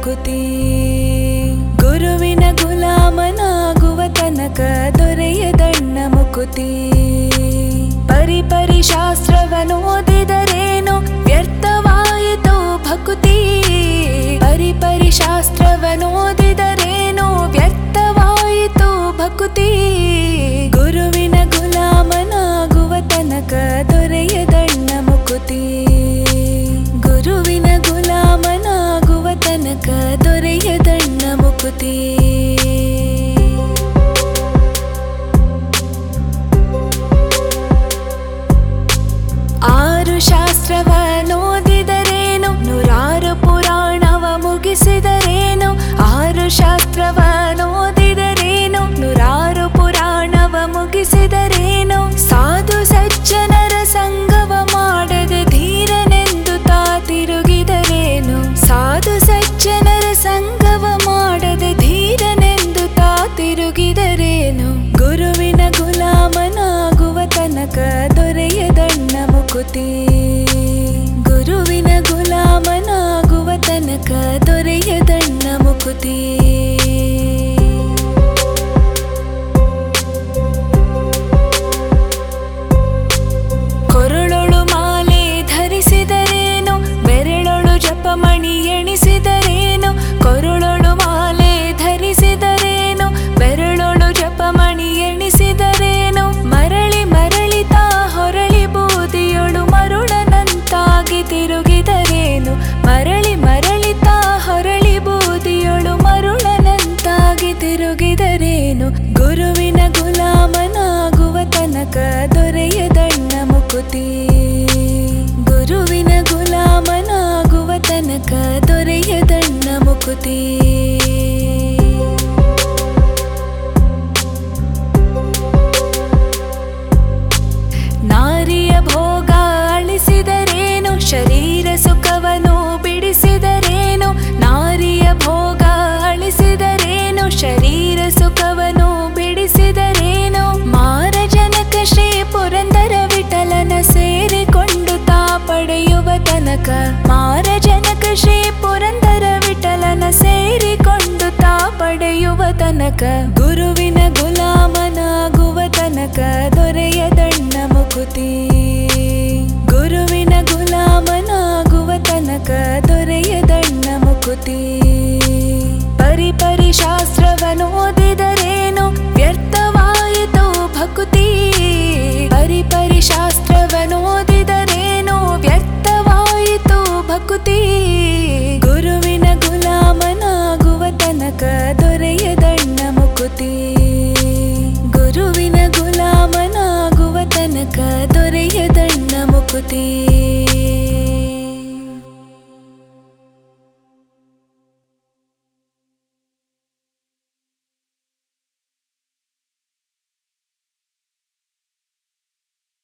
ಮುಕುತಿ ಗುರುವಿನ ಗುಲಾಮನಾಗುವ ತನಕ ದೊರೆಯದಣ್ಣ ಮುಕುತಿ ಪರಿ ಪರಿ ಶಾಸ್ತ್ರವನ್ನು ಓದಿದರೇನು ವ್ಯರ್ಥವಾಯಿತು ಭಕುತಿ ಪರಿ ಪರಿ ಶಾಸ್ತ್ರವನ್ನು ಓದಿದರೇನು ವ್ಯರ್ಥವಾಯಿತು ಭಕುತಿ ಗುರುವಿನ ಗುಲಾಮನಾಗುವ ತನಕ ದೊರೆಯದಣ್ಣ ಮುಕುತಿ ಗುರುವಿನ ಗುಲಾಮನಾಗುವ ತನಕ ದೊರೆಯದಣ್ಣ ಮುಕುತಿ ಆರು ಶಾಸ್ತ್ರವ ನೋದಿದರೇನು ನೂರಾರು ಪುರಾಣವ ಮುಗಿಸಿದರೇನು ಆರು ಶಾಸ್ತ್ರವ ನೋದಿದರೇನು ನೂರಾರು ಪುರಾಣವ ಮುಗಿಸಿದರೇನು ಸಾಧು ಸಜ್ಜನರ ಸಂಗವ ಮಾಡದೆ ಧೀರನೆಂದು ತಾ ತಿರುಗಿದರೇನು ಸಾಧು ಸಜ್ಜನರ ಸಂಗವ ಮಾಡದೆ ಧೀರನೆಂದು ತಾ ತಿರುಗಿದರೇನು ಗುರುವಿನ ಗುಲಾಮನಾಗುವ ತನಕ ದೊರೆಯದಣ್ಣ ಮುಕುತಿ ಗುರುವಿನ ಗುಲಾಮನಾಗುವ ತನಕ ದೊರೆಯದಣ್ಣ ಮುಕುತಿ ಕೊರಳೊಳು ಮಾಲೆ ಧರಿಸಿದರೇನು ಬೆರಳೊಳು ಜಪಮಣಿ ಎಣಿಸಿದರೇನು ಕೊರಳೊಳು ಮಾಲೆ ಧರಿಸಿದರೇನು ಬೆರಳೊಳು ಜಪಮಣಿ ಎಣಿಸಿದರೇನು ಮರಳಿ ಮರಳಿ ತಾ ಹೊರಳಿ ಬೂದಿಯೊಳು ಮರುಳನಂತಾಗಿ ತಿರುಗಿದರೇನು ಮರಳಿ ಮರಳಿ ತಾ ಹೊರಳಿ ಬೂದಿಯೊಳು ಮರುಳನಂತಾಗಿ ತಿರುಗಿದರೇನು ಗುರುವಿನ ಗುಲಾಮನಾಗುವ ತನಕ ದೊರೆಯದಣ್ಣ ಮುಕುತಿ ಗುರುವಿನ ಗುಲಾಮನಾಗುವ ತನಕ ದೊರೆಯದಣ್ಣ ಮುಕುತಿ ನಾರಿಯ ಭೋಗ ಅಳಿಸಿದರೇನು ಶರೀರ ಸುಖವನ್ನು ಬಿಡಿಸಿದರೇನು ನಾರಿಯ ಭೋಗ ಅಳಿಸಿದರೇನು ಶರೀರ ಸುಖವನ್ನು ಬಿಡಿಸಿದರೇನು ಮಾರ ಜನಕ ಶ್ರೀ ಪುರಂದರ ವಿಠಲನ ಸೇರಿಕೊಂಡು ತಾ ಪಡೆಯುವ ತನಕ ಮಾರ ಜನಕ ಶ್ರೀ ಪುರಂದರ ವಿಠಲನ ಸೇರಿಕೊಂಡು ತಾ ಪಡೆಯುವ ತನಕ ಗುರುವಿನ ಗುಲಾಮನಾಗುವ ತನಕ ದೊರೆಯದಣ್ಣ ಮುಕುತಿ ಗುರುವಿನ ಗುಲಾಮನಾಗುವ ತನಕ ದೊರೆಯದಣ್ಣ ಮುಕುತಿ ಪರಿ ಪರಿ ಶಾಸ್ತ್ರವನ್ನು ಓದಿದರೇನು ವ್ಯರ್ಥವಾಯಿತು ಭಕುತಿ ಪರಿ ಪರಿ ಶಾಸ್ತ್ರವನ್ನು ಓದಿದರೇನು ವ್ಯರ್ಥವಾಯಿತು ಭಕುತಿ ಗುರುವಿನ ಗುಲಾಮನಾಗುವ ತನಕ ದೊರೆಯದಣ್ಣ ಮುಕುತಿ ಗುರುವಿನ ಗುಲಾಮನಾಗುವ ತನಕ ದೊರೆಯದಣ್ಣ ಮುಕುತಿ